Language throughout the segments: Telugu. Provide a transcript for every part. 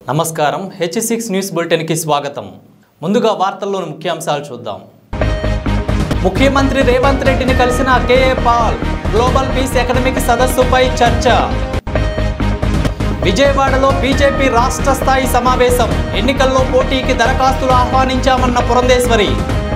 నమస్కారం హెచ్ సిక్స్ న్యూస్ బులెటిన్కి స్వాగతం ముందుగా వార్తల్లోని ముఖ్యాంశాలు చూద్దాం ముఖ్యమంత్రి రేవంత్ రెడ్డిని కలిసిన K A Paul global peace economic సదస్సుపై చర్చ విజయవాడలో బీజేపీ రాష్ట్ర స్థాయి సమావేశం ఎన్నికల్లో పోటీకి దరఖాస్తులు ఆహ్వానించామన్న పురంధేశ్వరి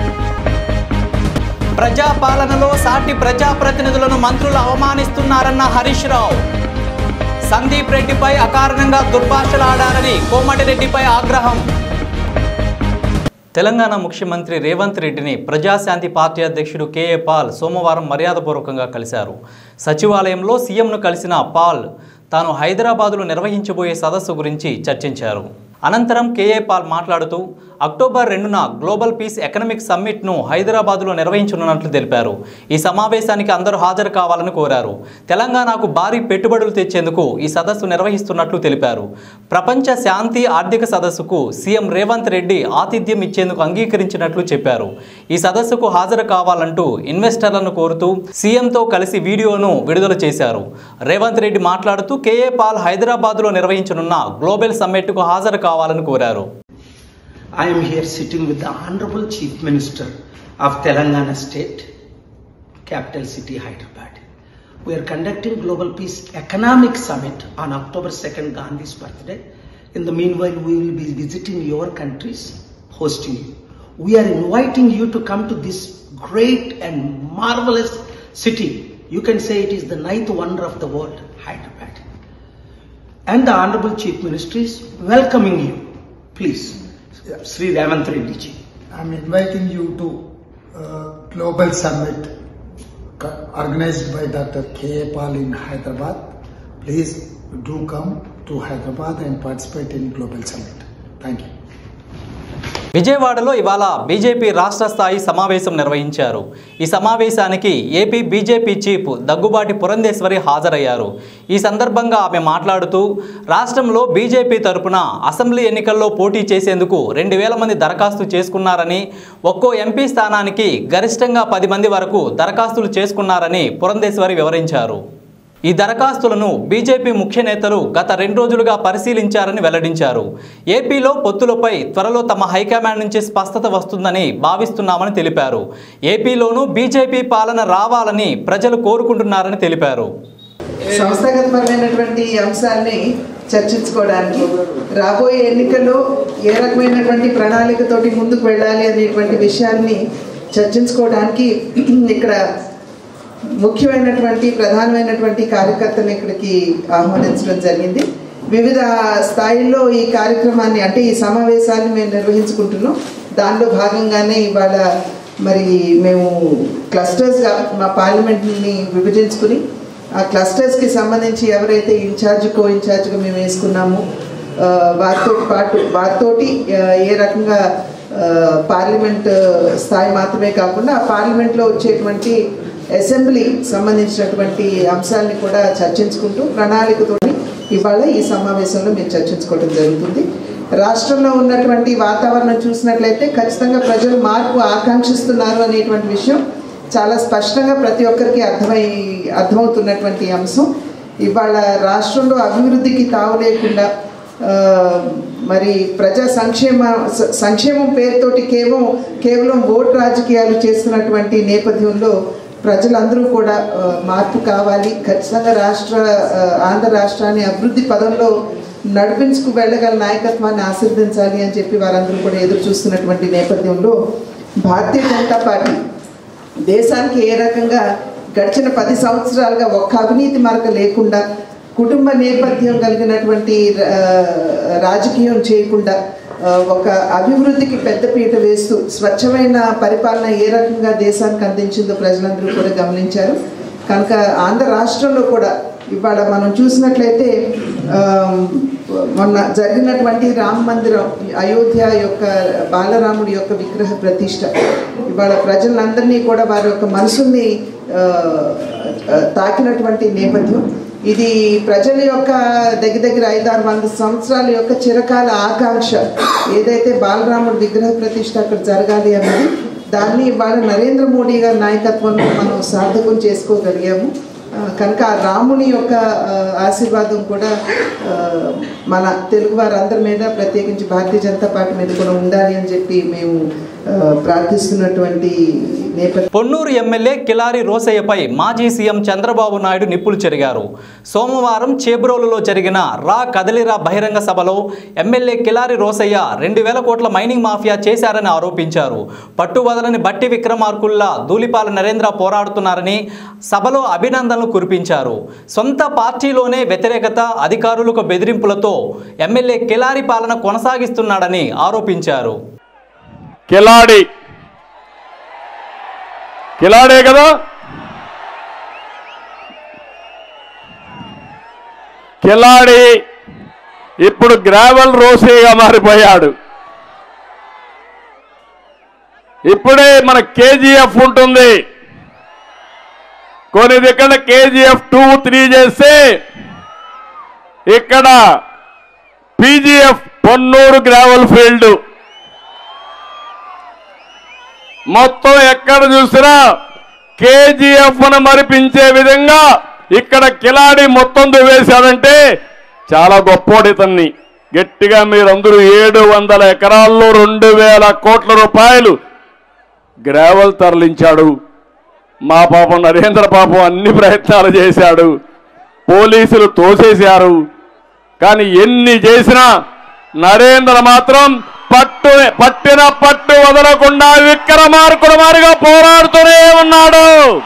ప్రజాపాలనలో సాటి ప్రజాప్రతినిధులను మంత్రులు అవమానిస్తున్నారన్న హరీష్ రావు సందీప్ రెడ్డిపై అకారణంగా దుర్భాషలాడారని కోమటిరెడ్డిపై ఆగ్రహం తెలంగాణ ముఖ్యమంత్రి రేవంత్ రెడ్డిని ప్రజాశాంతి పార్టీ అధ్యక్షుడు కేఏ పాల్ సోమవారం మర్యాదపూర్వకంగా కలిశారు సచివాలయంలో సీఎంను కలిసిన పాల్ తాను హైదరాబాదులో నిర్వహించబోయే సదస్సు గురించి చర్చించారు అనంతరం కేఏ పాల్ మాట్లాడుతూ అక్టోబర్ రెండున గ్లోబల్ పీస్ ఎకనమిక్ సమ్మిట్ను హైదరాబాదులో నిర్వహించనున్నట్లు తెలిపారు ఈ సమావేశానికి అందరూ హాజరు కావాలని కోరారు తెలంగాణకు భారీ పెట్టుబడులు తెచ్చేందుకు ఈ సదస్సు నిర్వహిస్తున్నట్లు తెలిపారు ప్రపంచ శాంతి ఆర్థిక సదస్సుకు సీఎం రేవంత్ రెడ్డి ఆతిథ్యం ఇచ్చేందుకు అంగీకరించినట్లు చెప్పారు ఈ సదస్సుకు హాజరు కావాలంటూ ఇన్వెస్టర్లను కోరుతూ సీఎంతో కలిసి వీడియోను విడుదల చేశారు రేవంత్ రెడ్డి మాట్లాడుతూ కేఏ పాల్ హైదరాబాద్లో నిర్వహించనున్న గ్లోబల్ సమ్మిట్కు హాజరు కావాలని కోరారు I am here sitting with the Honorable Chief Minister of Telangana State, capital city Hyderabad. We are conducting Global Peace Economic Summit on October 2nd, Gandhi's birthday. In the meanwhile, we will be visiting your countries, hosting you. We are inviting you to come to this great and marvelous city. You can say it is the ninth wonder of the world, Hyderabad. And the Honorable Chief Minister is welcoming you. Please, Sri Ravant Reddy ji. I'm inviting you to uh, Global Summit co- organized by Dr. K. A. Pal in Hyderabad. Please do come to Hyderabad and participate in Global Summit. Thank you. విజయవాడలో ఇవాళ బీజేపీ రాష్ట్ర స్థాయి సమావేశం నిర్వహించారు ఈ సమావేశానికి AP BJP chief Daggubati Purandeswari హాజరయ్యారు ఈ సందర్భంగా ఆమె మాట్లాడుతూ రాష్ట్రంలో బీజేపీ తరపున అసెంబ్లీ ఎన్నికల్లో పోటీ చేసేందుకు రెండు వేల మంది దరఖాస్తు చేసుకున్నారని ఒక్కో ఎంపీ స్థానానికి గరిష్టంగా పది మంది వరకు దరఖాస్తులు చేసుకున్నారని పురంధేశ్వరి వివరించారు ఈ దరఖాస్తులను బీజేపీ ముఖ్య నేతలు గత రెండు రోజులుగా పరిశీలించారని వెల్లడించారు ఏపీలో పొత్తులపై త్వరలో తమ హైకమాండ్ నుంచి స్పష్టత వస్తుందని భావిస్తున్నామని తెలిపారు ఏపీలోనూ బీజేపీ పాలన రావాలని ప్రజలు కోరుకుంటున్నారని తెలిపారు సంస్థాగతపరమైనటువంటి అంశాల్ని చర్చించుకోవడానికి రాబోయే ఎన్నికల్లో ఏ రకమైనటువంటి ప్రణాళికతోటి ముందుకు వెళ్ళాలి అనేటువంటి విషయాల్ని చర్చించుకోవడానికి ఇక్కడ ముఖ్యమైనటువంటి ప్రధానమైనటువంటి కార్యకర్తలు ఇక్కడికి ఆహ్వానించడం జరిగింది వివిధ స్థాయిల్లో ఈ కార్యక్రమాన్ని అంటే ఈ సమావేశాన్ని మేము నిర్వహించుకుంటున్నాం దానిలో భాగంగానే ఇవాళ మరి మేము క్లస్టర్స్గా మా పార్లమెంట్ని విభజించుకుని ఆ క్లస్టర్స్కి సంబంధించి ఎవరైతే ఇన్ఛార్జ్ కో ఇన్ఛార్జ్గా మేము వేసుకున్నామో ఆ, వారితో పాటు వారితోటి ఆ, ఏ రకంగా ఆ, పార్లమెంట్ స్థాయి మాత్రమే కాకుండా ఆ పార్లమెంట్లో వచ్చేటువంటి అసెంబ్లీ సంబంధించినటువంటి అంశాలని కూడా చర్చించుకుంటూ ప్రణాళికతోటి ఇవాళ ఈ సమావేశంలో మేము చర్చించుకోవడం జరుగుతుంది రాష్ట్రంలో ఉన్నటువంటి వాతావరణం చూసినట్లయితే ఖచ్చితంగా ప్రజలు మార్పు ఆకాంక్షిస్తున్నారు అనేటువంటి విషయం చాలా స్పష్టంగా ప్రతి ఒక్కరికి అర్థమై అర్థమవుతున్నటువంటి అంశం ఇవాళ రాష్ట్రంలో అభివృద్ధికి తావు లేకుండా ఆ, మరి ప్రజా సంక్షేమ స- సంక్షేమం పేరుతోటి కేవలం కేవలం ఓటు రాజకీయాలు చేస్తున్నటువంటి నేపథ్యంలో ప్రజలందరూ కూడా ఆ, మార్పు కావాలి ఖచ్చితంగా రాష్ట్ర ఆ, ఆంధ్ర రాష్ట్రాన్ని అభివృద్ధి పదంలో నడిపించుకు వెళ్ళగల నాయకత్వాన్ని ఆశీర్వదించాలి అని చెప్పి వారందరూ కూడా ఎదురు చూస్తున్నటువంటి నేపథ్యంలో భారతీయ జనతా పార్టీ దేశానికి ఏ రకంగా గడిచిన పది సంవత్సరాలుగా ఒక్క అవినీతి మరక లేకుండా కుటుంబ నేపథ్యం కలిగినటువంటి ఆ, రాజకీయం చేయకుండా ఆ, ఒక అభివృద్ధికి పెద్దపీట వేస్తూ స్వచ్ఛమైన పరిపాలన ఏ రకంగా దేశానికి అందించిందో ప్రజలందరూ కూడా గమనించారు కనుక ఆంధ్ర రాష్ట్రంలో కూడా ఇవాళ మనం చూసినట్లయితే ఆ, మొన్న జరిగినటువంటి రామ మందిరం అయోధ్య యొక్క బాలరాముడి యొక్క విగ్రహ ప్రతిష్ట ఇవాళ ప్రజలందరినీ కూడా వారి యొక్క మనసుల్ని ఆ, ఆ, తాకినటువంటి నేపథ్యం ఇది ప్రజల యొక్క దగ్గర దగ్గర ఐదారు వంద సంవత్సరాల యొక్క చిరకాల ఆకాంక్ష ఏదైతే బాలరాముడి విగ్రహ ప్రతిష్ట అక్కడ జరగాలి అన్నది దాన్ని ఇవాళ నరేంద్ర మోడీ గారి నాయకత్వంలో మనం సార్థకం చేసుకోగలిగాము ఆ, కనుక ఆ రాముని యొక్క ఆ, ఆశీర్వాదం కూడా ఆ, మన తెలుగు వారందరి మీద ప్రత్యేకించి భారతీయ జనతా పార్టీ మీద కూడా ఉండాలి అని చెప్పి మేము ఆ, ప్రార్థిస్తున్నటువంటి నేపథ్యం పొన్నూరు ఎమ్మెల్యే కిలారి రోసయ్యపై మాజీ సీఎం చంద్రబాబు నాయుడు నిప్పులు చెరిగారు సోమవారం చేబ్రోలులో జరిగిన రా కదలిరా బహిరంగ సభలో ఎమ్మెల్యే కిలారి రోసయ్య రెండు వేల కోట్ల మైనింగ్ మాఫియా చేశారని ఆరోపించారు పట్టువదలని బట్టి విక్రమార్కుల్లా ధూళిపాల నరేంద్ర పోరాడుతున్నారని సభలో అభినందనలు కురిపించారు సొంత పార్టీలోనే వ్యతిరేకత అధికారులకు బెదిరింపులతో ఎమ్మెల్యే కిలారి పాలన కొనసాగిస్తున్నాడని ఆరోపించారు కిలాడి కిలాడే కదా కిలాడి ఇప్పుడు గ్రావెల్ రోసేగా మారిపోయాడు ఇప్పుడే మన కేజీఎఫ్ ఉంటుంది కొన్ని ఇక్కడ కేజీఎఫ్ టూ త్రీ చేస్తే ఇక్కడ పీజీఎఫ్ పొన్నూరు గ్రావెల్ ఫీల్డ్ మొత్తం ఎక్కడ చూసినా కేజీఎఫ్ ను మరిపించే విధంగా ఇక్కడ కిలాడి మొత్తం దువ్వేశాడంటే చాలా గొప్పోడు ఇతన్ని గట్టిగా మీరందరూ ఏడు వందల ఎకరాల్లో రెండు వేల కోట్ల రూపాయలు గ్రావెల్ తరలించాడు మా పాపం నరేంద్ర పాపం అన్ని ప్రయత్నాలు చేశాడు పోలీసులు తోసేశారు కానీ ఎన్ని చేసినా నరేంద్ర మాత్రం పట్టు పట్టిన పట్టు వదలకుండా విక్రమార్కుడు మారిగా పోరాడుతూనే ఉన్నాడు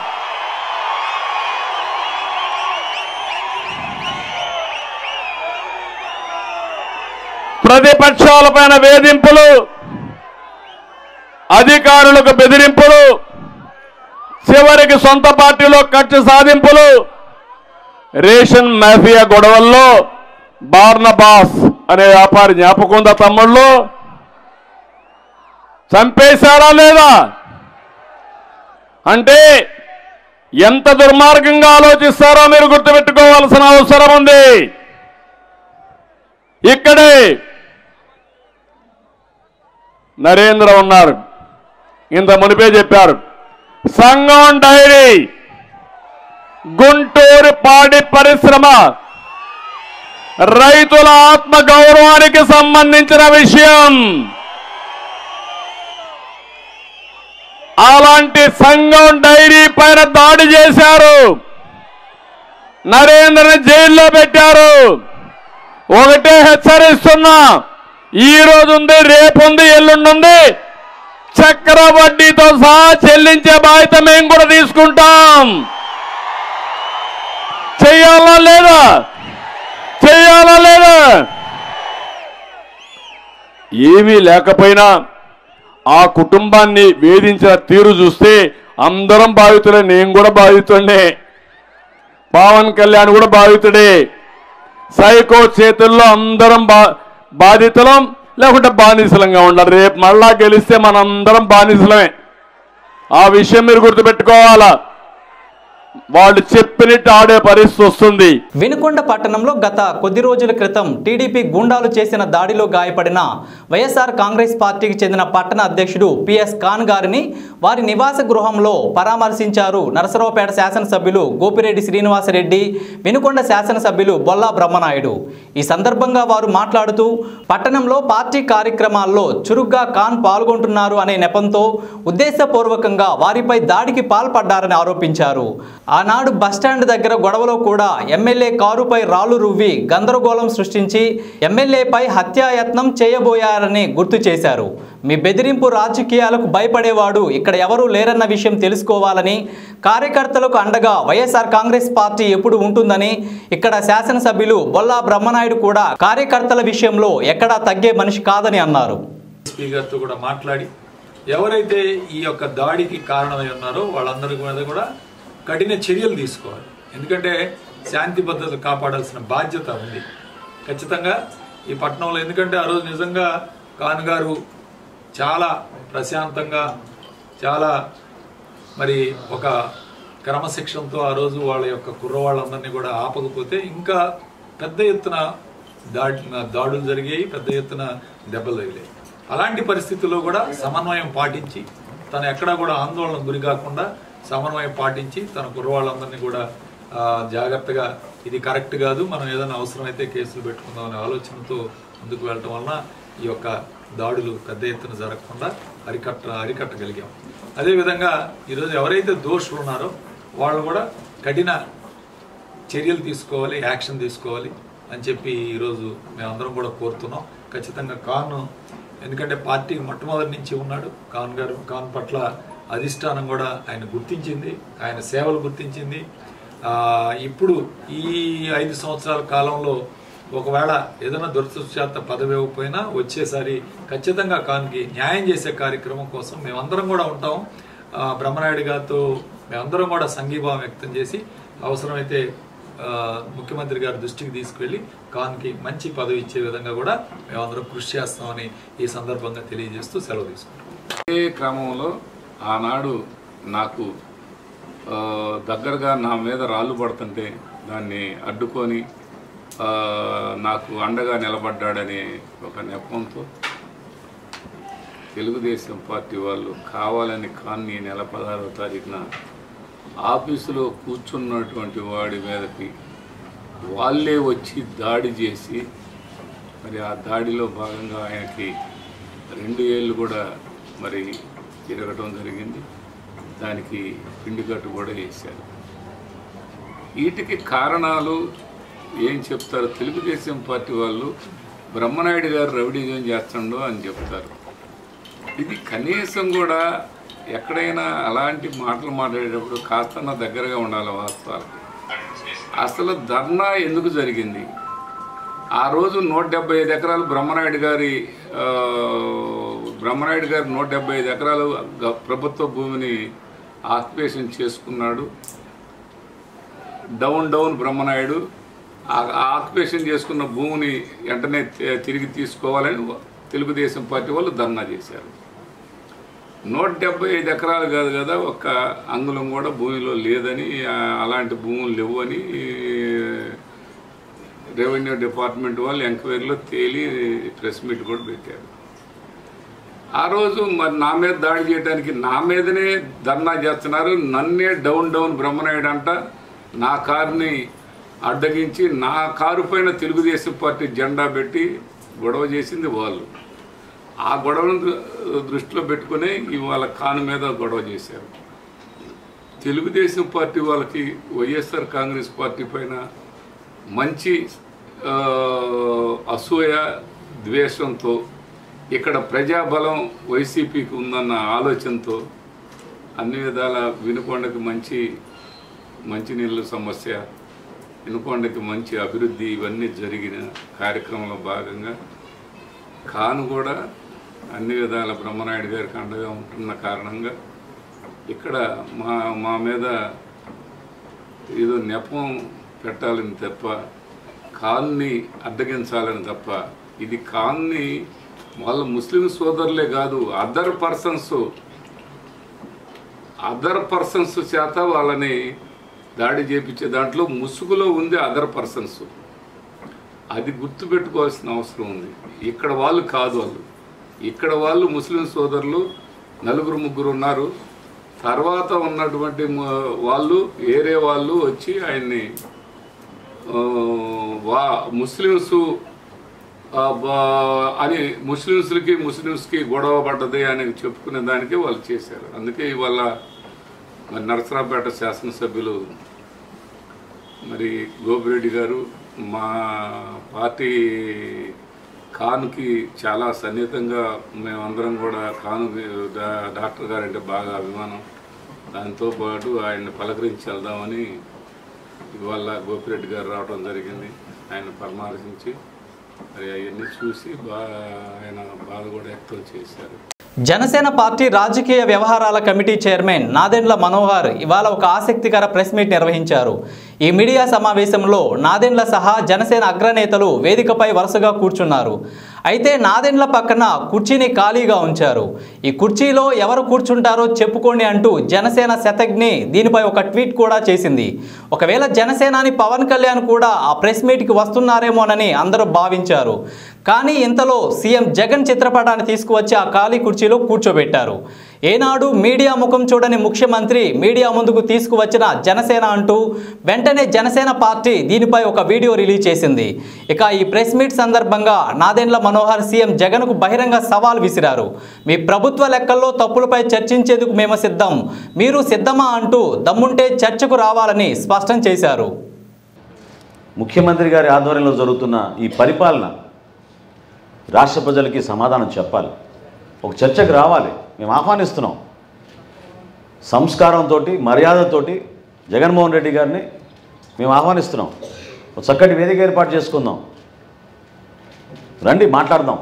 ప్రతిపక్షాలపైన వేధింపులు అధికారులకు బెదిరింపులు చివరికి సొంత పార్టీలో కక్ష సాధింపులు రేషన్ మాఫియా గొడవల్లో బార్నబాస్ అనే వ్యాపారి జ్ఞాపకం ఉందా తమ్ముళ్ళు చంపేశారా లేదా అంటే ఎంత దుర్మార్గంగా ఆలోచిస్తారో మీరు గుర్తుపెట్టుకోవాల్సిన అవసరం ఉంది ఇక్కడే నరేంద్ర ఉన్నారు ఇంత మునిపే చెప్పారు సంగం డైరీ గుంటూరు పాడి పరిశ్రమ రైతుల ఆత్మ గౌరవానికి సంబంధించిన విషయం అలాంటి సంఘం డైరీ పైన దాడి చేశారు నరేంద్రని జైల్లో పెట్టారు ఒకటే హెచ్చరిస్తున్నా ఈ రోజు ఉంది రేపు ఉంది ఎల్లుండి చక్ర వడ్డీతో సహా చెల్లించే బాధ్యత మేము కూడా తీసుకుంటాం చెయ్యాలా లేదా చెయ్యాలా లేదా ఏమీ లేకపోయినా ఆ కుటుంబాన్ని వేధించిన తీరు చూస్తే అందరం బాధితులే నేను కూడా బాధితుడినే పవన్ కళ్యాణ్ కూడా బాధితుడే సైకో చేతుల్లో అందరం బా బాధితులం లేకుంటే బానిసలంగా ఉండాలి రేపు మళ్ళా గెలిస్తే మనందరం బానిసలమే ఆ విషయం మీరు గుర్తుపెట్టుకోవాలా వాళ్ళు చెప్పినట్టు ఆడే పరిస్థితి వస్తుంది వినుకొండ పట్టణంలో గత కొద్ది రోజుల క్రితం టీడీపీ గూండాలు చేసిన దాడిలో గాయపడిన వైఎస్ఆర్ కాంగ్రెస్ పార్టీకి చెందిన పట్టణ అధ్యక్షుడు పిఎస్ ఖాన్ గారిని వారి నివాస గృహంలో పరామర్శించారు నరసరావుపేట శాసనసభ్యులు గోపిరెడ్డి శ్రీనివాసరెడ్డి వినుకొండ శాసనసభ్యులు బొల్లా బ్రహ్మనాయుడు ఈ సందర్భంగా వారు మాట్లాడుతూ పట్టణంలో పార్టీ కార్యక్రమాల్లో చురుగ్గా ఖాన్ పాల్గొంటున్నారు అనే నెపంతో ఉద్దేశపూర్వకంగా వారిపై దాడికి పాల్పడ్డారని ఆరోపించారు ఆనాడు బస్టాండ్ దగ్గర గొడవలో కూడా ఎమ్మెల్యే కారుపై రాళ్లు రువ్వి గందరగోళం సృష్టించి ఎమ్మెల్యేపై హత్యాయత్నం చేయబోయారని గుర్తు చేశారు మీ బెదిరింపు రాజకీయాలకు భయపడేవాడు ఇక్కడ ఎవరూ లేరన్న విషయం తెలుసుకోవాలని కార్యకర్తలకు అండగా వైఎస్ఆర్ కాంగ్రెస్ పార్టీ ఎప్పుడు ఉంటుందని ఇక్కడ శాసనసభ్యులు బొల్లా బ్రహ్మనాయుడు కూడా కార్యకర్తల విషయంలో ఎక్కడా తగ్గే మనిషి కాదని అన్నారు ఎస్పీ గారితో కూడా మాట్లాడి ఎవరైతే ఈ యొక్క దాడికి కారణమై ఉన్నారో వాళ్ళందరి మీద కూడా కఠిన చర్యలు తీసుకోవాలి ఎందుకంటే శాంతి భద్రతలు కాపాడాల్సిన బాధ్యత ఉంది ఖచ్చితంగా ఈ పట్టణంలో ఎందుకంటే ఆ రోజు నిజంగా ఖాన్ గారు చాలా ప్రశాంతంగా చాలా మరి ఒక క్రమశిక్షణతో ఆ రోజు వాళ్ళ యొక్క కుర్రవాళ్ళందరినీ కూడా ఆపకపోతే ఇంకా పెద్ద ఎత్తున దాడి దాడులు జరిగాయి పెద్ద ఎత్తున దెబ్బలు తగిలాయి అలాంటి పరిస్థితుల్లో కూడా సమన్వయం పాటించి తను ఎక్కడా కూడా ఆందోళన గురి కాకుండా సమన్వయం పాటించి తన కుర్రవాళ్ళందరినీ కూడా ఆ, జాగ్రత్తగా ఇది కరెక్ట్ కాదు మనం ఏదైనా అవసరమైతే కేసులు పెట్టుకుందాం అనే ఆలోచనతో ముందుకు వెళ్ళటం వలన ఈ యొక్క దాడులు పెద్ద ఎత్తున జరగకుండా అరికట్ట అరికట్టగలిగాం అదేవిధంగా ఈరోజు ఎవరైతే దోషులు ఉన్నారో వాళ్ళు కూడా కఠిన చర్యలు తీసుకోవాలి యాక్షన్ తీసుకోవాలి అని చెప్పి ఈరోజు మేమందరం కూడా కోరుతున్నాం ఖచ్చితంగా కాను ఎందుకంటే పార్టీ మొట్టమొదటి నుంచి ఉన్నాడు కాన్ గారు కాన్ పట్ల అధిష్టానం కూడా ఆయన గుర్తించింది ఆయన సేవలు గుర్తించింది ఆ, ఇప్పుడు ఈ ఐదు సంవత్సరాల కాలంలో ఒకవేళ ఏదైనా దురదృష్టశాత పదవి ఇవ్వకపోయినా వచ్చేసారి ఖచ్చితంగా కాన్కి న్యాయం చేసే కార్యక్రమం కోసం మేమందరం కూడా ఉంటాం ఆ, బ్రహ్మనాయుడు గారితో మేమందరం కూడా సంఘీభావం వ్యక్తం చేసి అవసరమైతే ఆ, ముఖ్యమంత్రి గారి దృష్టికి తీసుకువెళ్ళి కాన్కి మంచి పదవి ఇచ్చే విధంగా కూడా మేమందరం కృషి చేస్తామని ఈ సందర్భంగా తెలియజేస్తూ సెలవు తీసుకుంటాం అదే క్రమంలో ఆనాడు నాకు ఆ, దగ్గరగా నా మీద రాళ్ళు పడుతుంటే దాన్ని అడ్డుకొని ఆ, నాకు అండగా నిలబడ్డాడనే ఒక నెపంతో తెలుగుదేశం పార్టీ వాళ్ళు కావాలని కాన్ని నెల పదహారవ తారీఖున ఆఫీసులో కూర్చున్నటువంటి వాడి మీదకి వాళ్ళే వచ్చి దాడి చేసి మరి ఆ దాడిలో భాగంగా ఆయనకి రెండు ఏళ్ళు కూడా మరి తిరగటం జరిగింది దానికి పిండికట్టు కూడా వేశారు వీటికి కారణాలు ఏం చెప్తారు తెలుగుదేశం పార్టీ వాళ్ళు బ్రహ్మనాయుడు గారు రవిడిజం చేస్తుండో అని చెప్తారు ఇది కనీసం కూడా ఎక్కడైనా అలాంటి మాటలు మాట్లాడేటప్పుడు కాస్త దగ్గరగా ఉండాలి వాస్తవాలకి అసలు ధర్నా ఎందుకు జరిగింది ఆ రోజు నూట డెబ్బై ఐదు ఎకరాలు బ్రహ్మనాయుడు గారి ఆ, బ్రహ్మనాయుడు గారి నూట డెబ్బై ఐదు ఎకరాలు గ- ప్రభుత్వ భూమిని ఆక్యుపేషన్ చేసుకున్నాడు డౌన్ డౌన్ బ్రహ్మనాయుడు ఆ ఆ ఆక్యుపేషన్ చేసుకున్న భూమిని వెంటనే తి- తిరిగి తీసుకోవాలని తెలుగుదేశం పార్టీ వాళ్ళు ధర్నా చేశారు నూట డెబ్బై ఐదు ఎకరాలు కాదు కదా ఒక్క అంగుళం కూడా భూమిలో లేదని ఆ, అలాంటి భూములు లేవు అని రెవెన్యూ డిపార్ట్మెంట్ వాళ్ళు ఎంక్వైరీలో తేలి ప్రెస్ మీట్ కూడా పెట్టారు ఆ రోజు మరి నా మీద దాడి చేయడానికి నా మీదనే ధర్నా చేస్తున్నారు నన్నే డౌన్ డౌన్ బ్రహ్మనాయుడు అంట నా కారుని అడ్డగించి నా కారు పైన తెలుగుదేశం పార్టీ జెండా పెట్టి గొడవ చేసింది వాళ్ళు ఆ గొడవను దృ- దృష్టిలో పెట్టుకుని ఇవాళ కాను మీద గొడవ చేశారు తెలుగుదేశం పార్టీ వాళ్ళకి వైఎస్ఆర్ కాంగ్రెస్ పార్టీ పైన మంచి ఆ, అసూయ ద్వేషంతో ఇక్కడ ప్రజాబలం వైసీపీకి ఉందన్న ఆలోచనతో అన్ని విధాల వినుకొండకి మంచి మంచినీళ్ళ సమస్య వినుకొండకి మంచి అభివృద్ధి ఇవన్నీ జరిగిన కార్యక్రమంలో భాగంగా కాను కూడా అన్ని విధాల బ్రహ్మనాయుడు గారికి అండగా ఉంటున్న కారణంగా ఇక్కడ మా మా మీద ఏదో నెపం పెట్టాలని తప్ప కాన్ని అడ్డగించాలని తప్ప ఇది కాన్ని వాళ్ళ ముస్లిం సోదరులే కాదు అదర్ పర్సన్స్ అదర్ పర్సన్స్ చేత వాళ్ళని దాడి చేపించే దాంట్లో ముసుగులో ఉంది అదర్ పర్సన్స్ అది గుర్తుపెట్టుకోవాల్సిన అవసరం ఉంది ఇక్కడ వాళ్ళు కాదు వాళ్ళు ఇక్కడ వాళ్ళు ముస్లిం సోదరులు నలుగురు ముగ్గురు ఉన్నారు తర్వాత ఉన్నటువంటి మ- వాళ్ళు వేరే వాళ్ళు వచ్చి ఆయన్ని ఆ, వా ముస్లిమ్స్ ఆ, బా- అని ముస్లిమ్స్కి ముస్లిమ్స్కి గొడవ పడ్డది అని చెప్పుకునే దానికి వాళ్ళు చేశారు అందుకే ఇవాళ మరి నరసరావుపేట శాసనసభ్యులు మరి గోపిరెడ్డి గారు మా పార్టీ కానుకి చాలా సన్నిహితంగా మేమందరం కూడా కాను డా- డాక్టర్ గారంటే బాగా అభిమానం దాంతో పాటు ఆయన్ని పలకరించి వెళ్దామని ఇవాళ గోపిరెడ్డి గారు రావడం జరిగింది ఆయన పరామర్శించి మరి అవన్నీ చూసి బా ఆయన బాధ కూడా వ్యక్తం చేశారు జనసేన పార్టీ రాజకీయ వ్యవహారాల కమిటీ చైర్మన్ నాదెండ్ల మనోహర్ ఇవాళ ఒక ఆసక్తికర ప్రెస్ మీట్ నిర్వహించారు ఈ మీడియా సమావేశంలో నాదెండ్ల సహా జనసేన అగ్రనేతలు వేదికపై వరుసగా కూర్చున్నారు అయితే నాదెండ్ల పక్కన కుర్చీని ఖాళీగా ఉంచారు ఈ కుర్చీలో ఎవరు కూర్చుంటారో చెప్పుకోండి అంటూ జనసేన శతజ్ఞి దీనిపై ఒక ట్వీట్ కూడా చేసింది ఒకవేళ జనసేనాని పవన్ కళ్యాణ్ కూడా ఆ ప్రెస్ మీట్కి వస్తున్నారేమోనని అందరూ భావించారు కానీ ఇంతలో సీఎం జగన్ చిత్రపటాన్ని తీసుకువచ్చి ఆ ఖాళీ కుర్చీలో కూర్చోబెట్టారు ఏనాడు మీడియా ముఖం చూడని ముఖ్యమంత్రి మీడియా ముందుకు తీసుకువచ్చిన జనసేన అంటూ వెంటనే జనసేన పార్టీ దీనిపై ఒక వీడియో రిలీజ్ చేసింది ఇక ఈ ప్రెస్ మీట్ సందర్భంగా నాదెండ్ల మనోహర్ సీఎం జగన్కు బహిరంగ సవాల్ విసిరారు మీ ప్రభుత్వ లెక్కల్లో తప్పులపై చర్చించేందుకు మేము సిద్ధం మీరు సిద్ధమా అంటూ దమ్ముంటే చర్చకు రావాలని స్పష్టం చేశారు ముఖ్యమంత్రి గారి ఆధ్వర్యంలో జరుగుతున్న ఈ పరిపాలన రాష్ట్ర ప్రజలకి సమాధానం చెప్పాలి ఒక చర్చకు రావాలి మేము ఆహ్వానిస్తున్నాం సంస్కారంతో మర్యాదతోటి జగన్మోహన్ రెడ్డి గారిని మేము ఆహ్వానిస్తున్నాం ఒక చక్కటి వేదిక ఏర్పాటు చేసుకుందాం రండి మాట్లాడదాం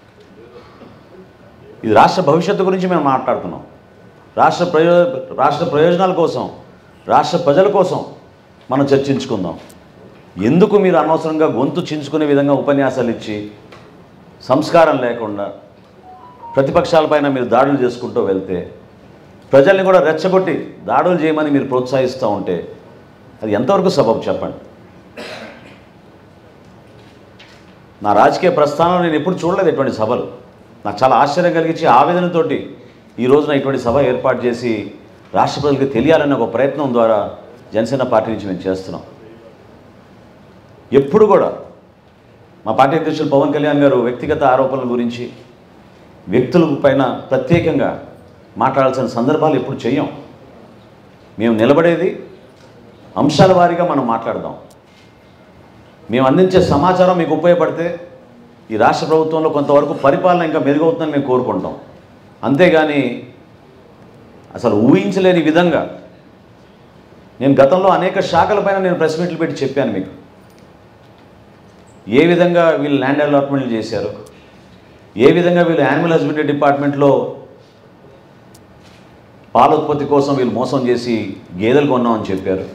ఇది రాష్ట్ర భవిష్యత్తు గురించి మేము మాట్లాడుతున్నాం రాష్ట్ర ప్రయో రాష్ట్ర ప్రయోజనాల కోసం రాష్ట్ర ప్రజల కోసం మనం చర్చించుకుందాం ఎందుకు మీరు అనవసరంగా గొంతు చించుకునే విధంగా ఉపన్యాసాలు ఇచ్చి సంస్కారం లేకుండా ప్రతిపక్షాలపైన మీరు దాడులు చేసుకుంటూ వెళ్తే ప్రజల్ని కూడా రెచ్చగొట్టి దాడులు చేయమని మీరు ప్రోత్సహిస్తూ ఉంటే అది ఎంతవరకు సబబు చెప్పండి నా రాజకీయ ప్రస్థానంలో నేను ఎప్పుడు చూడలేదు ఇటువంటి సభలు నాకు చాలా ఆశ్చర్యం కలిగించి ఆవేదనతోటి ఈ రోజున ఇటువంటి సభ ఏర్పాటు చేసి రాష్ట్ర ప్రజలకు తెలియాలనే ఒక ప్రయత్నం ద్వారా జనసేన పార్టీ నుంచి మేము చేస్తున్నాం ఎప్పుడు కూడా మా పార్టీ అధ్యక్షులు పవన్ కళ్యాణ్ గారు వ్యక్తిగత ఆరోపణల గురించి వ్యక్తుల పైన ప్రత్యేకంగా మాట్లాడాల్సిన సందర్భాలు ఎప్పుడు చెయ్యం మేము నిలబడేది అంశాల వారీగా మనం మాట్లాడదాం మేము అందించే సమాచారం మీకు ఉపయోగపడితే ఈ రాష్ట్ర ప్రభుత్వంలో కొంతవరకు పరిపాలన ఇంకా మెరుగవుతుందని మేము కోరుకుంటాం అంతేగాని అసలు ఊహించలేని విధంగా నేను గతంలో అనేక శాఖలపైన నేను ప్రెస్ మీట్లు పెట్టి చెప్పాను మీకు ఏ విధంగా వీళ్ళు ల్యాండ్ అలాట్మెంట్లు చేశారు ఏ విధంగా వీళ్ళు యానిమల్ హస్బెండరీ డిపార్ట్మెంట్లో పాల ఉత్పత్తి కోసం వీళ్ళు మోసం చేసి గేదెలు కొన్నామని చెప్పారు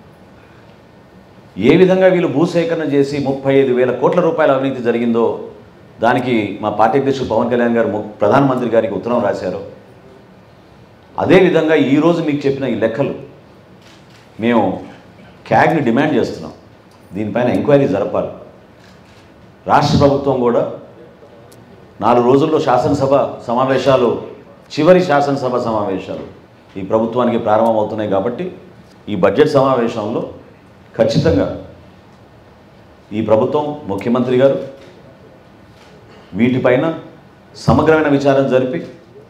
ఏ విధంగా వీళ్ళు భూసేకరణ చేసి ముప్పై ఐదు వేల కోట్ల రూపాయల అవినీతి జరిగిందో దానికి మా పార్టీ అధ్యక్షుడు పవన్ కళ్యాణ్ గారు ము- ప్రధానమంత్రి గారికి ఉత్తరం రాశారు అదేవిధంగా ఈరోజు మీకు చెప్పిన ఈ లెక్కలు మేము క్యాగ్ని డిమాండ్ చేస్తున్నాం దీనిపైన ఎంక్వైరీ జరపాలి రాష్ట్ర ప్రభుత్వం కూడా నాలుగు రోజుల్లో శాసనసభ సమావేశాలు చివరి శాసనసభ సమావేశాలు ఈ ప్రభుత్వానికి ప్రారంభమవుతున్నాయి కాబట్టి ఈ బడ్జెట్ సమావేశంలో ఖచ్చితంగా ఈ ప్రభుత్వం ముఖ్యమంత్రి గారు వీటిపైన సమగ్రమైన విచారణ జరిపి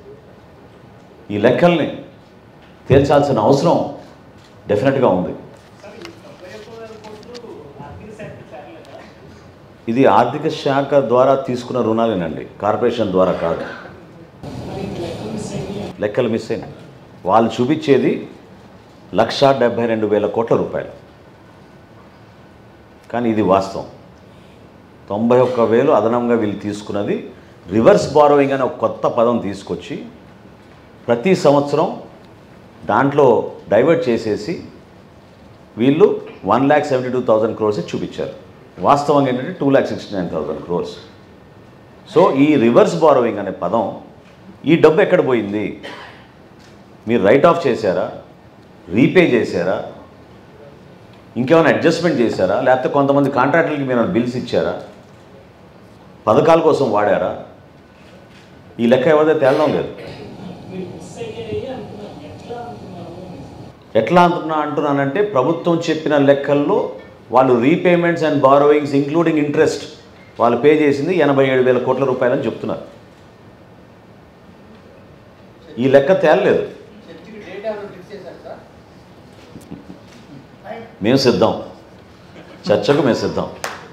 ఈ లెక్కల్ని తేల్చాల్సిన అవసరం డెఫినెట్గా ఉంది ఇది ఆర్థిక శాఖ ద్వారా తీసుకున్న రుణాలేనండి కార్పొరేషన్ ద్వారా కాదు లెక్కలు మిస్ అయినాయి వాళ్ళు చూపించేది లక్షా డెబ్భై రెండు వేల కోట్ల రూపాయలు కానీ ఇది వాస్తవం తొంభై ఒక్క వేలు అదనంగా వీళ్ళు తీసుకున్నది రివర్స్ బారోయింగ్ అనే ఒక కొత్త పదం తీసుకొచ్చి ప్రతి సంవత్సరం దాంట్లో డైవర్ట్ చేసేసి వీళ్ళు one lakh seventy two thousand crores చూపించారు వాస్తవంగా ఏంటంటే two lakh sixty nine thousand crores so ఈ రివర్స్ బారోయింగ్ అనే పదం ఈ డబ్బు ఎక్కడ పోయింది మీరు రైట్ ఆఫ్ చేశారా రీపే చేశారా ఇంకేమైనా అడ్జస్ట్మెంట్ చేశారా లేకపోతే కొంతమంది కాంట్రాక్టర్లకి మీరు బిల్స్ ఇచ్చారా పథకాల కోసం వాడారా ఈ లెక్క ఎవరిదో తేలడం లేదు ఎట్లా అంటున్నా అంటున్నానంటే ప్రభుత్వం చెప్పిన లెక్కల్లో వాళ్ళు repayments and borrowings including interest వాళ్ళు పే చేసింది ఎనభై ఏడు వేల కోట్ల రూపాయలని చెప్తున్నారు ఈ లెక్క తేలలేదు మేము సిద్ధం చర్చకు మేము సిద్ధం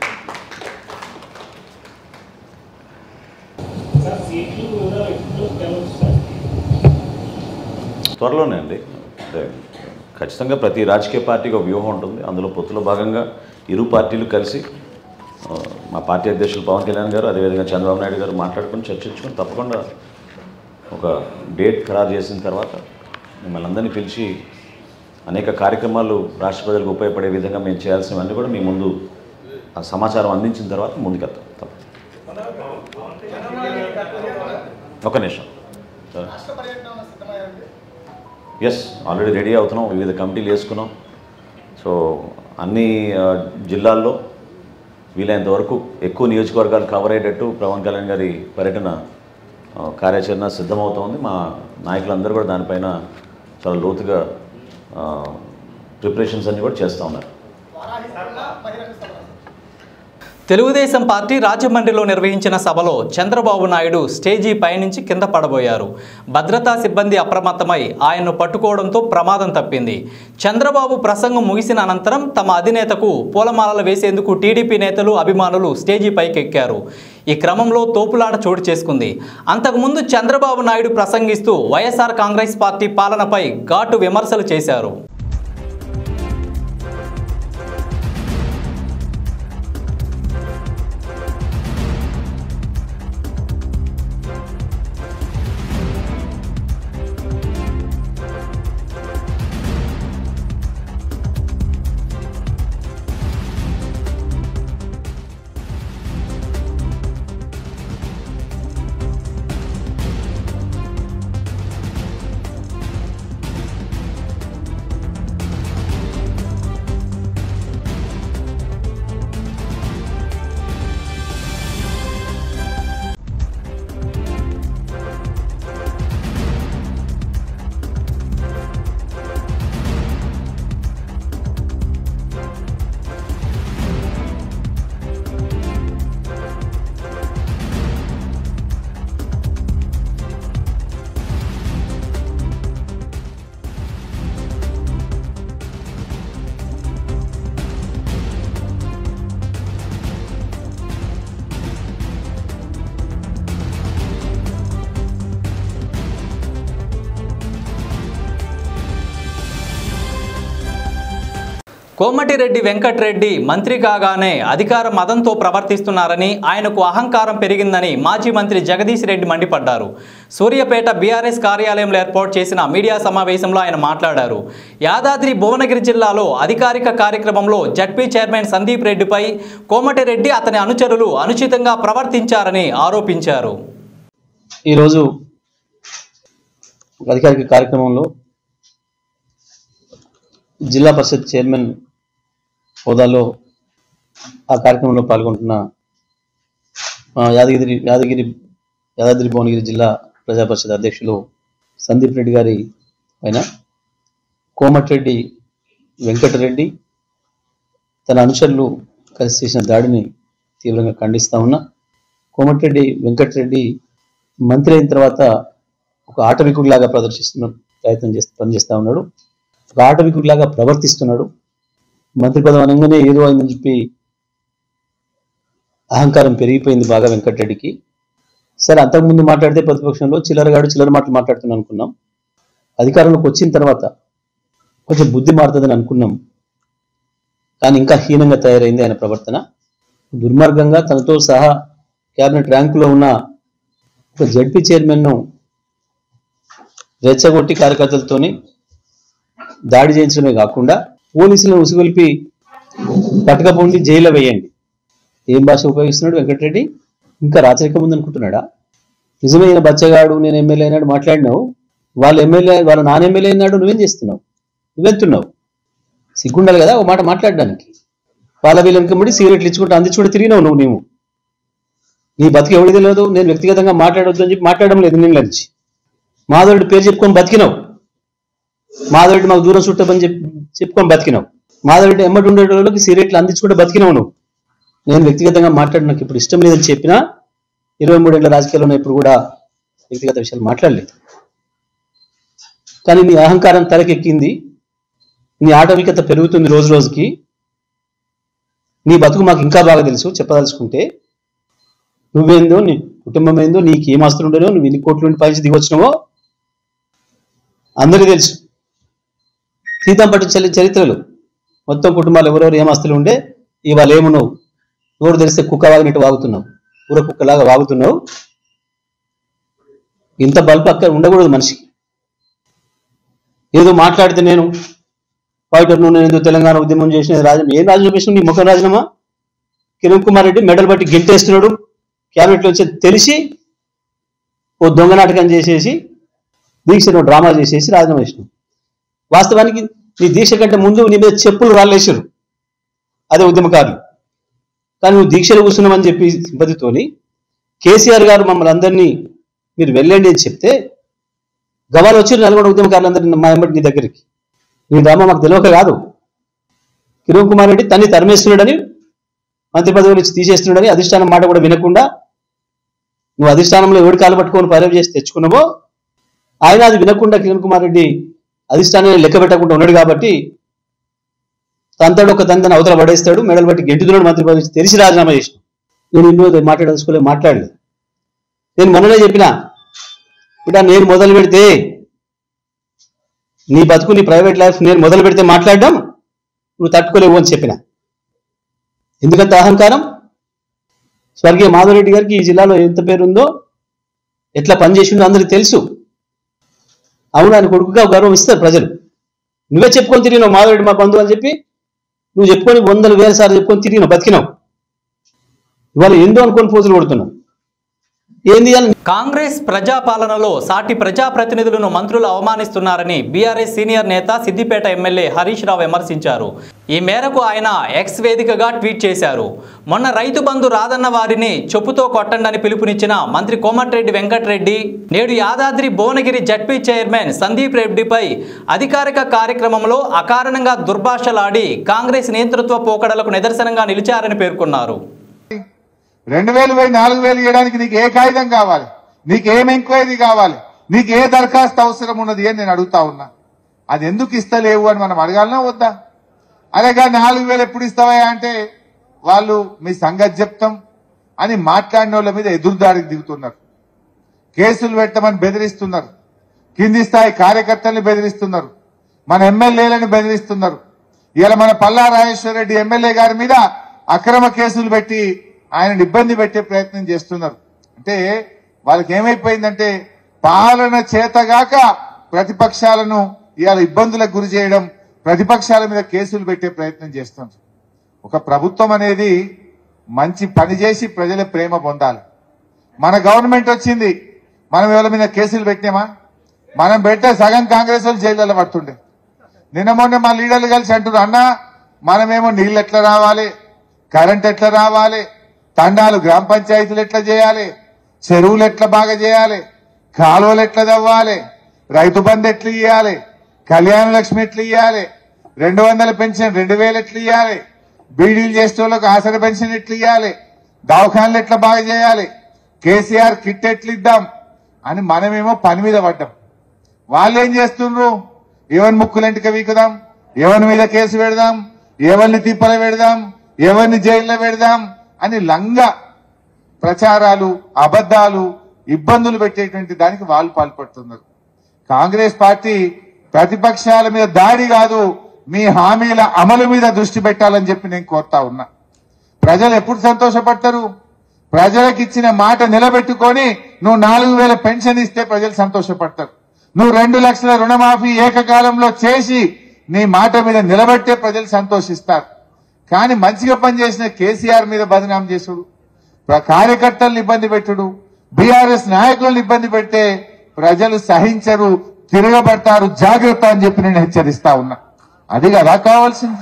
త్వరలోనే అండి అంటే ఖచ్చితంగా ప్రతి రాజకీయ పార్టీకి ఒక వ్యూహం ఉంటుంది అందులో పొత్తులో భాగంగా ఇరు పార్టీలు కలిసి ఆ, మా పార్టీ అధ్యక్షులు పవన్ కళ్యాణ్ గారు అదేవిధంగా చంద్రబాబు నాయుడు గారు మాట్లాడుకుని చర్చించుకొని తప్పకుండా ఒక డేట్ ఖరారు చేసిన తర్వాత మిమ్మల్ని అందరినీ పిలిచి అనేక కార్యక్రమాలు రాష్ట్ర ప్రజలకు ఉపయోగపడే విధంగా మేము చేయాల్సినవన్నీ కూడా మీ ముందు ఆ సమాచారం అందించిన తర్వాత ముందుకెళ్తాం తప్ప ఒక నిమిషం ఎస్ ఆల్రెడీ రెడీ అవుతున్నాం వివిధ కమిటీలు వేసుకున్నాం సో అన్ని ఆ, జిల్లాల్లో వీలైనంత వరకు ఎక్కువ నియోజకవర్గాలు కవర్ అయ్యేటట్టు పవన్ కళ్యాణ్ గారి పర్యటన ఆ, కార్యాచరణ సిద్ధమవుతోంది మా నాయకులందరూ కూడా దానిపైన చాలా లోతుగా ప్రిపరేషన్స్ అన్ని కూడా చేస్తూ ఉన్నారు తెలుగుదేశం పార్టీ రాజమండ్రిలో నిర్వహించిన సభలో చంద్రబాబు నాయుడు స్టేజీ పైనుంచి కింద పడబోయారు భద్రతా సిబ్బంది అప్రమత్తమై ఆయన్ను పట్టుకోవడంతో ప్రమాదం తప్పింది చంద్రబాబు ప్రసంగం ముగిసిన అనంతరం తమ అధినేతకు పూలమాలలు వేసేందుకు టీడీపీ నేతలు అభిమానులు స్టేజీ పైకి ఎక్కారు ఈ క్రమంలో తోపులాట చోటు చేసుకుంది అంతకుముందు చంద్రబాబు నాయుడు ప్రసంగిస్తూ వైఎస్ఆర్ కాంగ్రెస్ పార్టీ పాలనపై ఘాటు విమర్శలు చేశారు కోమటిరెడ్డి వెంకట్రెడ్డి మంత్రి కాగానే అధికార మదంతో ప్రవర్తిస్తున్నారని ఆయనకు అహంకారం పెరిగిందని మాజీ మంత్రి జగదీష్ రెడ్డి మండిపడ్డారు సూర్యాపేట బీఆర్ఎస్ కార్యాలయంలో ఏర్పాటు చేసిన మీడియా సమావేశంలో ఆయన మాట్లాడారు యాదాద్రి భువనగిరి జిల్లాలో అధికారిక కార్యక్రమంలో జడ్పీ చైర్మన్ సందీప్ రెడ్డిపై కోమటిరెడ్డి అతని అనుచరులు అనుచితంగా ప్రవర్తించారని ఆరోపించారు ఈరోజు ఒక అధికారిక కార్యక్రమంలో జిల్లా పరిషత్ చైర్మన్ హోదాలో ఆ కార్యక్రమంలో పాల్గొంటున్న ఆ, యాదగిరి యాదగిరి యాదాద్రి భువనగిరి జిల్లా ప్రజా పరిషత్ అధ్యక్షులు సందీప్ రెడ్డి గారి పైన కోమటిరెడ్డి వెంకటరెడ్డి తన అనుచరులు కలిసి చేసిన దాడిని తీవ్రంగా ఖండిస్తా ఉన్నా కోమటిరెడ్డి వెంకటరెడ్డి మంత్రి అయిన తర్వాత ఒక ఆటవికుడిలాగా ప్రదర్శిస్తున్న ప్రయత్నం చేస్తూ పనిచేస్తా ఉన్నాడు ఒక ఆటవికుడిలాగా ప్రవర్తిస్తున్నాడు మంత్రి పదవి అనగానే ఏదో అయిందని చెప్పి అహంకారం పెరిగిపోయింది బాగా వెంకటరెడ్డికి సరే అంతకుముందు మాట్లాడితే ప్రతిపక్షంలో చిల్లరగాడు చిల్లర మాటలు మాట్లాడుతున్నాం అనుకున్నాం అధికారంలోకి వచ్చిన తర్వాత కొంచెం బుద్ధి మారుతుందని అనుకున్నాం కానీ ఇంకా హీనంగా తయారైంది ఆయన ప్రవర్తన దుర్మార్గంగా తనతో సహా క్యాబినెట్ ర్యాంకులో ఉన్న ఒక జడ్పీ చైర్మన్ను రెచ్చగొట్టి కార్యకర్తలతోని దాడి చేయించడమే కాకుండా పోలీసులను ఉసుగొల్పి పట్టకపోండి జైల్లో వేయండి ఏం భాష ఉపయోగిస్తున్నాడు వెంకటరెడ్డి ఇంకా రాచరికం ఉందనుకుంటున్నాడా నిజమే ఈయన బచ్చగాడు నేను ఎమ్మెల్యే అయినాడు మాట్లాడినావు వాళ్ళ ఎమ్మెల్యే వాళ్ళ నాన్న ఎమ్మెల్యే అయినాడు నువ్వేం చేస్తున్నావు నువ్వెంతున్నావు సిగ్గుండాలి కదా ఒక మాట మాట్లాడడానికి వాళ్ళ వీళ్ళకి ముడి సిగరెట్లు ఇచ్చుకుంటూ అందించుకుంటూ తిరిగినావు నువ్వు నీవు నీ బతికి ఎవడి తెలియదు నేను వ్యక్తిగతంగా మాట్లాడొద్దు అని చెప్పి మాట్లాడడం లేదు నేను నుంచి మాధవుడి పేరు చెప్పుకొని బతికినావు మాధవుడి మాకు దూరం చుట్టమని చెప్పి చెప్పుకొని బతికినావు మాధవుడి ఎమ్మటి ఉండే వాళ్ళకి సిగరెట్లు అందించుకుంటూ బతికినావు నువ్వు నేను వ్యక్తిగతంగా మాట్లాడి నాకు ఇప్పుడు ఇష్టం లేదని చెప్పినా ఇరవై మూడేళ్ల రాజకీయాల్లో ఇప్పుడు కూడా వ్యక్తిగత విషయాలు మాట్లాడలేదు కానీ నీ అహంకారం తలకెక్కింది నీ ఆటవికత పెరుగుతుంది రోజు రోజుకి నీ బతుకు మాకు ఇంకా బాగా తెలుసు చెప్పదలుచుకుంటే నువ్వేందో నీ కుటుంబం ఏందో నీకు ఏం ఆస్తులు ఉండేనో నువ్వు ఎన్ని కోట్ల నుండి పైకి దిగొచ్చినావో అందరికీ తెలుసు సీతం పట్టు చరి చరిత్రలు మొత్తం కుటుంబాలు ఎవరెవరు ఏం ఆస్తులు ఉండే ఇవాళ ఏమున్నావు నోరు తెలిస్తే కుక్క వాగినట్టు వాగుతున్నావు ఊర కుక్కలాగా వాగుతున్నావు ఇంత బల్బు అక్కడ ఉండకూడదు మనిషికి ఏదో మాట్లాడితే నేను ఫైటర్ నువ్వు నేను ఏదో తెలంగాణ ఉద్యమం చేసిన రాజం ఏం రాజీనామా చేసినావు నీ ముఖం రాజీనామా కిరణ్ కుమార్ రెడ్డి మెడల్ బట్టి గెంటేస్తున్నాడు క్యాబినెట్లో వచ్చి తెలిసి ఓ దొంగ నాటకం చేసేసి దీక్షను డ్రామా చేసేసి రాజీనామా చేసినావు వాస్తవానికి నీ దీక్ష కంటే ముందు నీ మీద చెప్పులు రాళ్ళేసారు అదే ఉద్యమకారులు కానీ నువ్వు దీక్షలు కూర్చున్నామని చెప్పి సింపతితోని కేసీఆర్ గారు మమ్మల్ని అందరినీ మీరు వెళ్ళండి అని చెప్తే గవాలు వచ్చి నల్గొండ ఉద్యమకారులందరినీ మా ఎమ్మటి నీ దగ్గరికి నీ డ్రామా మాకు తెలియక కాదు కిరణ్ కుమార్ రెడ్డి తన్ని తరిమేస్తున్నాడని మంత్రి పదవి నుంచి తీసేస్తున్నాడని అధిష్టానం మాట కూడా వినకుండా నువ్వు అధిష్టానంలో ఎవడి కాలు పట్టుకొని పదవి చేసి తెచ్చుకున్నావో ఆయన అది వినకుండా కిరణ్ కుమార్ రెడ్డి అధిష్టానాన్ని లెక్క పెట్టకుండా ఉన్నాడు కాబట్టి తంతాడు ఒక తంతను అవతల పడేస్తాడు మెడలు బట్టి గెంటుతున్నాడు మంత్రి పదవి నుంచి తెలిసి రాజీనామా చేసిన నేను ఇన్నో మాట్లాడదలుచుకోలేదు మాట్లాడలేదు నేను మొన్ననే చెప్పిన బిడ్డ నేను మొదలు పెడితే నీ బతుకు నీ ప్రైవేట్ లైఫ్ నేను మొదలు పెడితే మాట్లాడడం నువ్వు తట్టుకోలేవు అని చెప్పిన ఎందుకంత అహంకారం స్వర్గీయ మాధవరెడ్డి గారికి ఈ జిల్లాలో ఎంత పేరుందో ఎట్లా పనిచేసిందో అందరికి తెలుసు అవును ఆయన కొడుకుగా గౌరవం ఇస్తారు ప్రజలు నువ్వే చెప్పుకొని తిరిగినావు మాధవరెడ్డి మా బంధువు అని చెప్పి నువ్వు చెప్పుకొని వందలు వేల సార్లు చెప్పుకొని తిరిగినావు బతికినావు ఇవాళ ఏందో అనుకొని పోజులు కొడుతున్నావు ఏంది అని కాంగ్రెస్ ప్రజాపాలనలో సాటి ప్రజాప్రతినిధులను మంత్రులు అవమానిస్తున్నారని బీఆర్ఎస్ సీనియర్ నేత సిద్దిపేట ఎమ్మెల్యే హరీష్ రావు విమర్శించారు ఈ మేరకు ఆయన ఎక్స్ వేదికగా ట్వీట్ చేశారు మొన్న రైతు బంధు రాదన్న వారిని చెప్పుతో కొట్టండని పిలుపునిచ్చిన మంత్రి కోమటిరెడ్డి వెంకటరెడ్డి నేడు యాదాద్రి భువనగిరి జడ్పీ చైర్మన్ సందీప్ రెడ్డిపై అధికారిక కార్యక్రమంలో అకారణంగా దుర్భాషలాడి కాంగ్రెస్ నియంతృత్వ పోకడలకు నిదర్శనంగా నిలిచారని పేర్కొన్నారు రెండు వేలు పోయి నాలుగు వేలు ఇవ్వడానికి నీకు ఏ కాగితం కావాలి నీకు ఏం ఎంక్వైరీ కావాలి నీకు ఏ దరఖాస్తు అవసరం ఉన్నది అని నేను అడుగుతా ఉన్నా అది ఎందుకు ఇస్తలేవు అని మనం అడగాలనా వద్దా అలాగా నాలుగు వేలు ఎప్పుడు ఇస్తావా అంటే వాళ్ళు మీ సంగతి చెప్తాం అని మాట్లాడిన వాళ్ళ మీద ఎదురుదాడికి దిగుతున్నారు కేసులు పెట్టమని బెదిరిస్తున్నారు కింది స్థాయి కార్యకర్తల్ని బెదిరిస్తున్నారు మన ఎమ్మెల్యేలను బెదిరిస్తున్నారు ఇలా మన పల్లా రాజేశ్వర రెడ్డి ఎమ్మెల్యే గారి మీద అక్రమ కేసులు పెట్టి ఆయన ఇబ్బంది పెట్టే ప్రయత్నం చేస్తున్నారు అంటే వాళ్ళకి ఏమైపోయిందంటే పాలన చేతగాక ప్రతిపక్షాలను ఇవాళ ఇబ్బందులకు గురి చేయడం ప్రతిపక్షాల మీద కేసులు పెట్టే ప్రయత్నం చేస్తున్నారు ఒక ప్రభుత్వం అనేది మంచి పని చేసి ప్రజల ప్రేమ పొందాలి మన గవర్నమెంట్ వచ్చింది మనం ఎవరి మీద కేసులు పెట్టినామా మనం పెట్టే సగం కాంగ్రెస్ వాళ్ళు జైల్లో పడుతుండే నిన్న మొన్న మా లీడర్లు కలిసి అంటున్నారు అన్న మనమేమో నీళ్ళు ఎట్లా రావాలి కరెంట్ ఎట్లా రావాలి తండాలు గ్రామ పంచాయతీలు ఎట్లా చేయాలి చెరువులు ఎట్లా బాగా చేయాలి కాలువలు ఎట్లా తవ్వాలి రైతు బంధు ఎట్లా ఇవ్వాలి కళ్యాణ లక్ష్మి ఎట్లా ఇవ్వాలి రెండు వందల పెన్షన్ రెండు వేలు ఎట్లా ఇవ్వాలి బీడీలు చేసే వాళ్ళకు ఆసర పెన్షన్ ఎట్లా ఇవ్వాలి దవాఖానలు ఎట్లా బాగా చేయాలి కేసీఆర్ కిట్ ఎట్లా ఇద్దాం అని మనమేమో పని మీద పడ్డాం వాళ్ళు ఏం చేస్తుండ్రు ఎవరి ముక్కులంటిక వీకుదాం ఎవరి మీద కేసు పెడదాం ఎవరిని తిప్పల పెడదాం ఎవరిని జైల్లో పెడదాం అని లంగా ప్రచారాలు అబద్ధాలు ఇబ్బందులు పెట్టేటువంటి దానికి వాళ్ళు పాల్పడుతున్నారు కాంగ్రెస్ పార్టీ ప్రతిపక్షాల మీద దాడి కాదు మీ హామీల అమలు మీద దృష్టి పెట్టాలని చెప్పి నేను కోరుతా ఉన్నా ప్రజలు ఎప్పుడు సంతోషపడతారు ప్రజలకు ఇచ్చిన మాట నిలబెట్టుకొని నువ్వు నాలుగు వేల పెన్షన్ ఇస్తే ప్రజలు సంతోషపడతారు నువ్వు రెండు లక్షల రుణమాఫీ ఏకకాలంలో చేసి నీ మాట మీద నిలబెట్టే ప్రజలు సంతోషిస్తారు కానీ మంచిగా పనిచేసిన కేసీఆర్ మీద బదనాం చేసుడు ప్ర- కార్యకర్తలను ఇబ్బంది పెట్టుడు బీఆర్ఎస్ నాయకులను ఇబ్బంది పెడితే ప్రజలు సహించరు తిరగబడతారు జాగ్రత్త అని చెప్పి నేను హెచ్చరిస్తా ఉన్నా అది కదా కావాల్సింది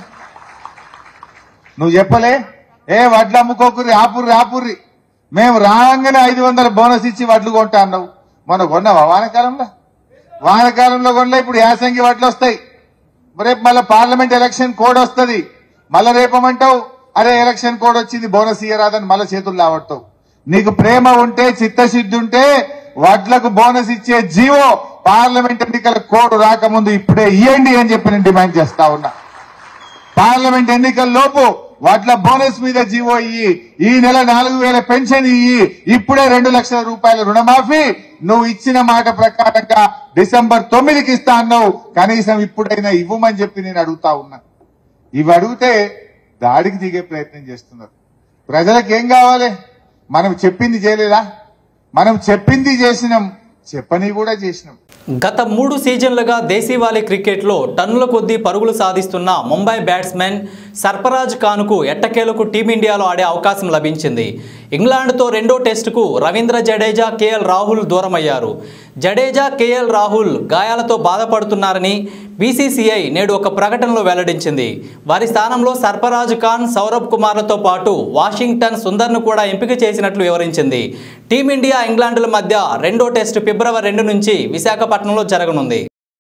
నువ్వు చెప్పలే ఏ వడ్లు అమ్ముకోకుర్రి ఆపుర్రి ఆపుర్రి మేము రాగానే ఐదు వందల బోనస్ ఇచ్చి వడ్లు కొంటా అన్నావు మొన్న కొన్నావా వానకాలంలో వానకాలంలో కొనలే ఇప్పుడు యాసంగి వడ్లు వస్తాయి రేపు మళ్ళీ పార్లమెంట్ ఎలక్షన్ కోడ్ వస్తది మళ్ళా రేపమంటావు అరే ఎలక్షన్ కోడ్ వచ్చింది బోనస్ ఇయ్యరాదని మళ్ళీ చేతులు లావడతావు నీకు ప్రేమ ఉంటే చిత్తశుద్ధి ఉంటే వడ్లకు బోనస్ ఇచ్చే జీవో పార్లమెంట్ ఎన్నికల కోడ్ రాకముందు ఇప్పుడే ఇయ్యండి అని చెప్పి నేను డిమాండ్ చేస్తా ఉన్నా పార్లమెంట్ ఎన్నికల లోపు వాట్ల బోనస్ మీద జీవో ఇయ్యి ఈ నెల నాలుగు వేల పెన్షన్ ఇయ్యి ఇప్పుడే రెండు లక్షల రూపాయల రుణమాఫీ నువ్వు ఇచ్చిన మాట ప్రకారంగా డిసెంబర్ తొమ్మిదికి ఇస్తా అన్నావు కనీసం ఇప్పుడైనా ఇవ్వమని చెప్పి నేను అడుగుతా ఉన్నా ఇవి అడిగితే దాడికి దిగే ప్రయత్నం చేస్తున్నారు ప్రజలకు ఏం కావాలి మనం చెప్పింది చేయలేదా మనం చెప్పింది చేసినాం చెప్పని కూడా చేసినాం గత మూడు సీజన్లుగా దేశీవాళీ క్రికెట్లో టన్నుల కొద్దీ పరుగులు సాధిస్తున్న ముంబై బ్యాట్స్మెన్ సర్ఫరాజ్ ఖాన్కు ఎట్టకేలకు టీమిండియాలో ఆడే అవకాశం లభించింది ఇంగ్లాండ్తో రెండో టెస్టుకు రవీంద్ర జడేజా కేఎల్ రాహుల్ దూరమయ్యారు జడేజా కేఎల్ రాహుల్ గాయాలతో బాధపడుతున్నారని బీసీసీఐ నేడు ఒక ప్రకటనలో వెల్లడించింది వారి స్థానంలో సర్ఫరాజ్ ఖాన్ సౌరభ్ కుమార్లతో పాటు వాషింగ్టన్ సుందర్ను కూడా ఎంపిక చేసినట్లు వివరించింది టీమిండియా ఇంగ్లాండ్ల మధ్య రెండో టెస్టు ఫిబ్రవరి రెండు నుంచి విశాఖపట్నంలో జరగనుంది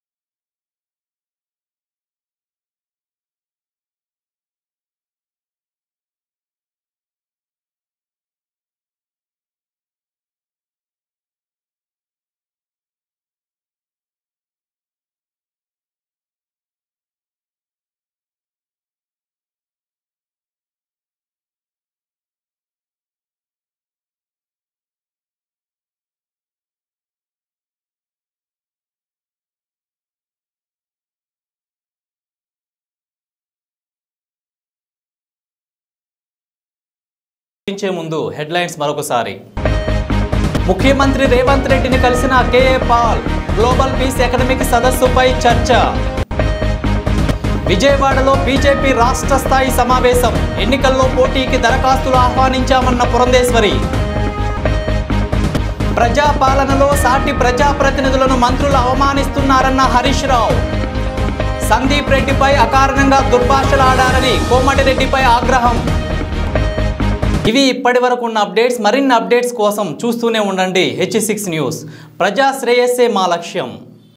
చూపించే ముందు హెడ్లైన్స్ మరొకసారి ముఖ్యమంత్రి రేవంత్ రెడ్డిని కలిసిన K A Paul global peace academic సదస్సుపై చర్చ విజయవాడలో బీజేపీ రాష్ట్ర స్థాయి సమావేశం ఎన్నికల్లో పోటీకి దరఖాస్తులు ఆహ్వానించామన్న పురంధేశ్వరి ప్రజాపాలనలో సాటి ప్రజాప్రతినిధులను మంత్రులు అవమానిస్తున్నారన్న హరీష్ రావు సందీప్ రెడ్డిపై అకారణంగా దుర్భాషలాడారని కోమటిరెడ్డిపై ఆగ్రహం ఇవి ఇప్పటి వరకు ఉన్న అప్డేట్స్ మరిన్ని అప్డేట్స్ కోసం చూస్తూనే ఉండండి హెచ్ సిక్స్ న్యూస్ ప్రజా శ్రేయస్సే మా లక్ష్యం